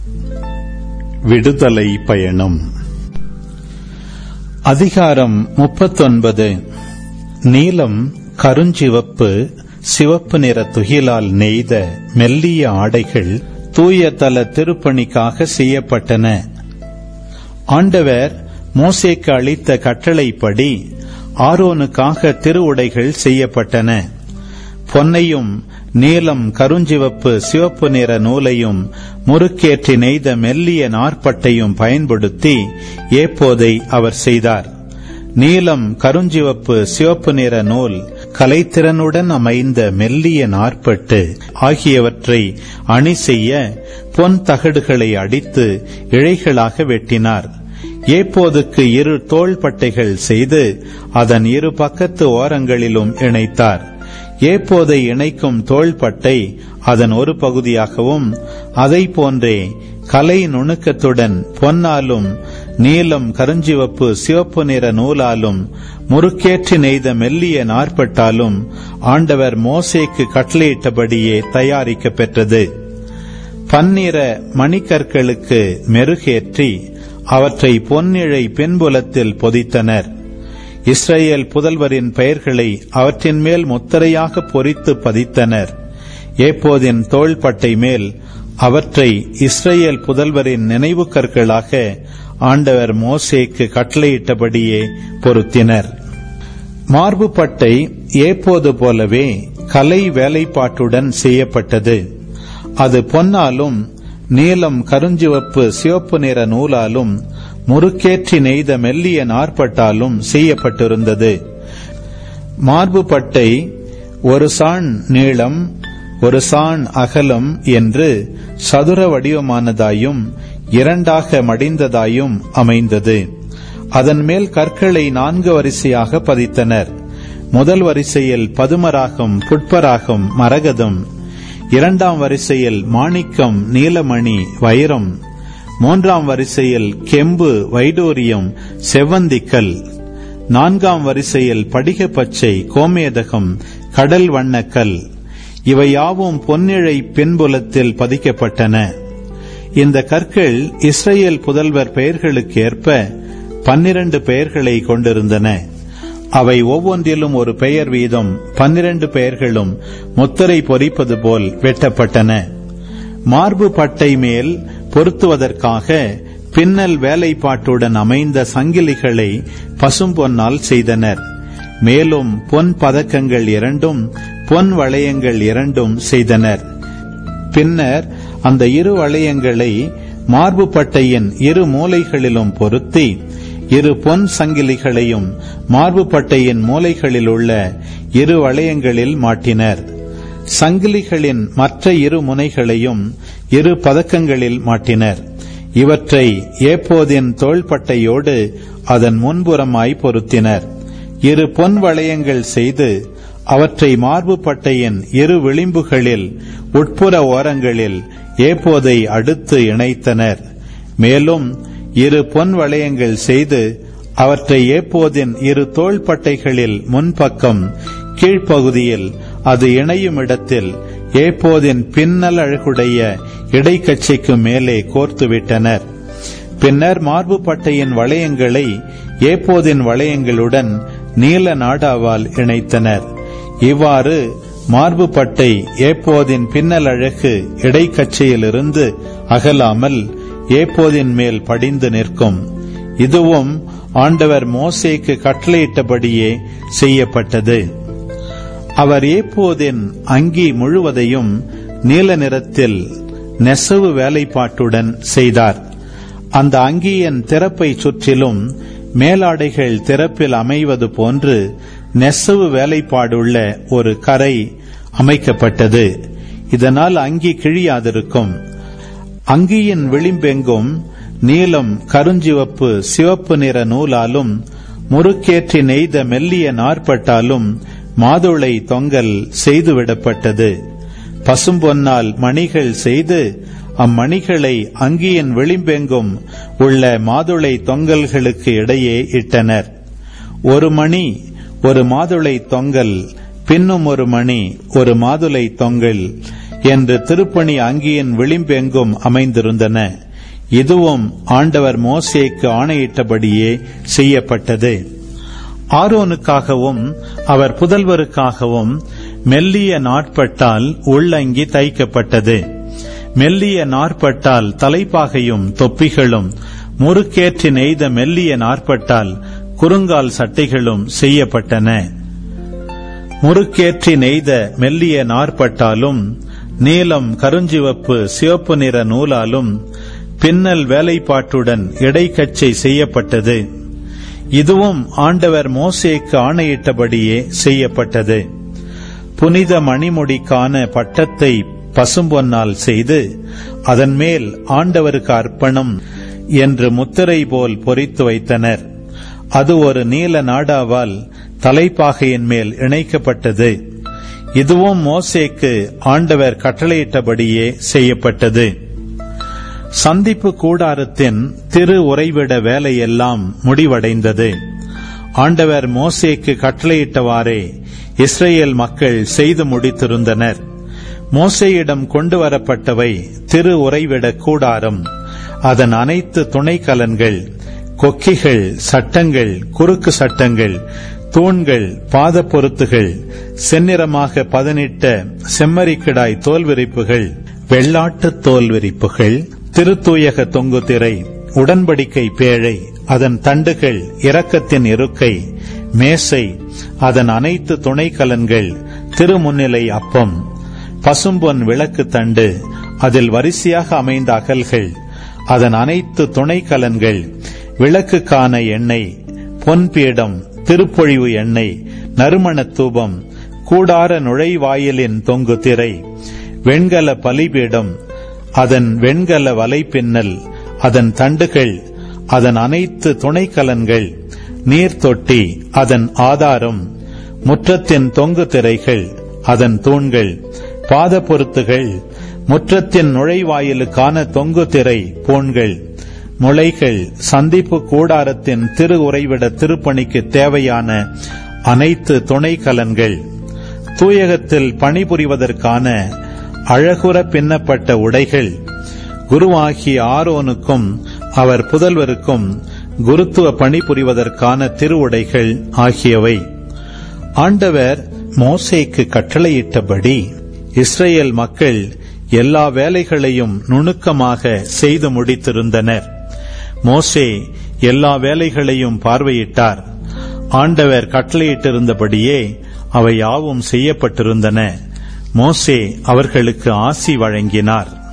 விடுதலை பயணம் அதிகாரம் முப்பத்தொன்பது நீலம் கருஞ்சிவப்பு சிவப்பு நிற துகிலால் நெய்த மெல்லிய ஆடைகள் தூய தல திருப்பணிக்காக செய்யப்பட்டன ஆண்டவர் மோசேக்கு அளித்த கட்டளைப்படி ஆரோனுக்காக திருவுடைகள் செய்யப்பட்டன பொன்னையும் நீலம் கருஞ்சிவப்பு சிவப்பு நிற நூலையும் முறுக்கேற்றி நெய்த மெல்லிய நாற்பட்டையும் பயன்படுத்தி ஏப்போதை அவர் செய்தார் நீலம் கருஞ்சிவப்பு சிவப்பு நிற நூல் கலைத்திறனுடன் அமைந்த மெல்லிய நாற்பட்டு ஆகியவற்றை அணி செய்ய பொன் தகடுகளை அடித்து இழைகளாக வெட்டினார் ஏப்போதுக்கு இரு தோள்பட்டைகள் செய்து அதன் இரு பக்கத்து ஓரங்களிலும் இணைத்தார் ஏப்போதை இணைக்கும் தோள்பட்டை அதன் ஒரு பகுதியாகவும் அதை போன்றே கலை நுணுக்கத்துடன் பொன்னாலும் நீலம் கருஞ்சிவப்பு சிவப்பு நிற நூலாலும் முறுக்கேற்றி நெய்த மெல்லிய நாற்பட்டாலும் ஆண்டவர் மோசேக்கு கட்டளையிட்டபடியே தயாரிக்க பெற்றது பன்னிற மணிக்கற்களுக்கு மெருகேற்றி அவற்றை பொன்னிழை பின்புலத்தில் பொதித்தனர் இஸ்ரேல் புதல்வரின் பெயர்களை அவற்றின் மேல் முத்திரையாக பொறித்து பதித்தனர் ஏப்போதின் தோள்பட்டை மேல் அவற்றை இஸ்ரேல் புதல்வரின் நினைவு கற்களாக ஆண்டவர் மோசேக்கு கட்டளையிட்டபடியே பொருத்தினர் மார்பு பட்டை ஏப்போது போலவே கலை வேலைப்பாட்டுடன் செய்யப்பட்டது அது பொன்னாலும் நீலம் கருஞ்சிவப்பு சிவப்பு நிற நூலாலும் முறுக்கேற்றி நெய்த மெல்லிய நாற்பட்டாலும் செய்யப்பட்டிருந்தது மார்பு பட்டை ஒரு சாண் நீளம் ஒரு சாண் அகலம் என்று சதுர வடிவமானதாயும் இரண்டாக மடிந்ததாயும் அமைந்தது அதன் மேல் கற்களை நான்கு வரிசையாக பதித்தனர் முதல் வரிசையில் பதுமராகம் புட்பராகம் மரகதம் இரண்டாம் வரிசையில் மாணிக்கம் நீலமணி வைரம் மூன்றாம் வரிசையில் கெம்பு வைடூரியம் செவ்வந்திக்கல் நான்காம் வரிசையில் படிக பச்சை கோமேதகம் கடல் வண்ணக்கல் இவை யாவும் பொன்னிழை பின்புலத்தில் பதிக்கப்பட்டன இந்த கற்கள் இஸ்ரேல் புதல்வர் பெயர்களுக்கு ஏற்ப பன்னிரண்டு பெயர்களை கொண்டிருந்தன அவை ஒவ்வொன்றிலும் ஒரு பெயர் வீதம் பன்னிரண்டு பெயர்களும் முத்திரை பொறிப்பது போல் வெட்டப்பட்டன மார்பு பட்டை மேல் பொருத்துவதற்காக பின்னல் வேலைப்பாட்டுடன் அமைந்த சங்கிலிகளை பசும்பொன்னால் செய்தனர் மேலும் பொன் பதக்கங்கள் இரண்டும் பொன் வளையங்கள் இரண்டும் செய்தனர் பின்னர் அந்த இரு வளையங்களை மார்பு பட்டையின் இரு மூலைகளிலும் பொருத்தி இரு பொன் சங்கிலிகளையும் மார்பு பட்டையின் மூலைகளில் உள்ள இரு வளையங்களில் மாட்டினர் சங்கிலிகளின் மற்ற இரு முனைகளையும் இரு பதக்கங்களில் மாட்டினர் இவற்றை ஏப்போதின் தோள்பட்டையோடு அதன் முன்புறமாய் பொருத்தினர் இரு பொன் வளையங்கள் செய்து அவற்றை மார்பு பட்டையின் இரு விளிம்புகளில் உட்புற ஓரங்களில் ஏப்போதை அடுத்து இணைத்தனர் மேலும் இரு பொன் வளையங்கள் செய்து அவற்றை ஏப்போதின் இரு தோள்பட்டைகளில் முன்பக்கம் கீழ்ப்பகுதியில் அது இணையும் இடத்தில் ஏப்போதின் பின்னல் அழகுடைய இடைக்கச்சைக்கு மேலே கோர்த்துவிட்டனர் பின்னர் மார்பு பட்டையின் வளையங்களை ஏப்போதின் வளையங்களுடன் நீல நாடாவால் இணைத்தனர் இவ்வாறு மார்பு பட்டை ஏப்போதின் பின்னல் அழகு இடைக்கச்சையிலிருந்து அகலாமல் ஏப்போதின் மேல் படிந்து நிற்கும் இதுவும் ஆண்டவர் மோசேக்கு கட்டளையிட்டபடியே செய்யப்பட்டது அவர் ஏப்போதின் அங்கி முழுவதையும் நீல நிறத்தில் நெசவு வேலைப்பாட்டுடன் செய்தார் அந்த அங்கியின் திறப்பை சுற்றிலும் மேலாடைகள் திறப்பில் அமைவது போன்று நெசவு வேலைப்பாடுள்ள ஒரு கரை அமைக்கப்பட்டது இதனால் அங்கி கிழியாதிருக்கும் அங்கியின் விளிம்பெங்கும் நீலம் கருஞ்சிவப்பு சிவப்பு நிற நூலாலும் முறுக்கேற்றி நெய்த மெல்லிய நாற்பட்டாலும் மாதுளை தொங்கல் செய்துவிடப்பட்டது பசும்பொன்னால் மணிகள் செய்து அம்மணிகளை அங்கியின் விளிம்பெங்கும் உள்ள மாதுளை தொங்கல்களுக்கு இடையே இட்டனர் ஒரு மணி ஒரு மாதுளை தொங்கல் பின்னும் ஒரு மணி ஒரு மாதுளை தொங்கல் என்று திருப்பணி அங்கியின் விளிம்பெங்கும் அமைந்திருந்தன இதுவும் ஆண்டவர் மோசேக்கு ஆணையிட்டபடியே செய்யப்பட்டது ஆரோனுக்காகவும் அவர் புதல்வருக்காகவும் மெல்லிய நாட்பட்டால் உள்ளங்கி தைக்கப்பட்டது மெல்லிய நாற்பட்டால் தலைப்பாகையும் தொப்பிகளும் முறுக்கேற்றி நெய்த மெல்லிய நாற்பட்டால் குறுங்கால் சட்டைகளும் செய்யப்பட்டன முறுக்கேற்றி நெய்த மெல்லிய நாற்பட்டாலும் நீலம் கருஞ்சிவப்பு சிவப்பு நிற நூலாலும் பின்னல் வேலைப்பாட்டுடன் இடைக்கச்சை செய்யப்பட்டது இதுவும் ஆண்டவர் மோசேக்கு ஆணையிட்டபடியே செய்யப்பட்டது புனித மணிமுடிக்கான பட்டத்தை பசும்பொன்னால் செய்து அதன் மேல் ஆண்டவருக்கு அர்ப்பணம் என்று முத்திரை போல் பொறித்து வைத்தனர் அது ஒரு நீல நாடாவால் தலைப்பாகையின் மேல் இணைக்கப்பட்டது இதுவும் மோசேக்கு ஆண்டவர் கட்டளையிட்டபடியே செய்யப்பட்டது சந்திப்பு கூடாரத்தின் திரு உறைவிட வேலையெல்லாம் முடிவடைந்தது ஆண்டவர் மோசேக்கு கட்டளையிட்டவாறே இஸ்ரேல் மக்கள் செய்து முடித்திருந்தனர் மோசேயிடம் கொண்டு வரப்பட்டவை திரு உறைவிட கூடாரம் அதன் அனைத்து துணைக்கலன்கள் கொக்கிகள் சட்டங்கள் குறுக்கு சட்டங்கள் தூண்கள் பாத பொருத்துகள் செந்நிறமாக பதனிட்ட செம்மறிக்கிடாய் தோல் விரிப்புகள் வெள்ளாட்டு தோல் விரிப்புகள் திருத்தூயக தொங்கு திரை உடன்படிக்கை பேழை அதன் தண்டுகள் இரக்கத்தின் இருக்கை மேசை அதன் அனைத்து துணைக்கலன்கள் திருமுன்னிலை அப்பம் பசும்பொன் விளக்கு தண்டு அதில் வரிசையாக அமைந்த அகல்கள் அதன் அனைத்து துணைக்கலன்கள் விளக்குக்கான எண்ணெய் பொன்பீடம் திருப்பொழிவு எண்ணெய் நறுமண தூபம் கூடார நுழைவாயிலின் தொங்கு திரை வெண்கல பலிபீடம் அதன் வெண்கல வலைப்பின்னல் அதன் தண்டுகள் அதன் அனைத்து துணைக்கலன்கள் நீர்த்தொட்டி அதன் ஆதாரம் முற்றத்தின் தொங்கு திரைகள் அதன் தூண்கள் பாத பொருத்துகள் முற்றத்தின் நுழைவாயிலுக்கான தொங்கு திரை பூண்கள் முளைகள் சந்திப்பு கூடாரத்தின் திரு உறைவிட திருப்பணிக்கு தேவையான அனைத்து துணைக்கலன்கள் தூயகத்தில் பணிபுரிவதற்கான அழகுற பின்னப்பட்ட உடைகள் குருவாகிய ஆரோனுக்கும் அவர் புதல்வருக்கும் குருத்துவ பணிபுரிவதற்கான திருவுடைகள் ஆகியவை ஆண்டவர் மோசேக்கு கட்டளையிட்டபடி இஸ்ரேல் மக்கள் எல்லா வேலைகளையும் நுணுக்கமாக செய்து முடித்திருந்தனர் மோசே எல்லா வேலைகளையும் பார்வையிட்டார் ஆண்டவர் கட்டளையிட்டிருந்தபடியே அவை யாவும் செய்யப்பட்டிருந்தன மோசே அவர்களுக்கு ஆசி வழங்கினார்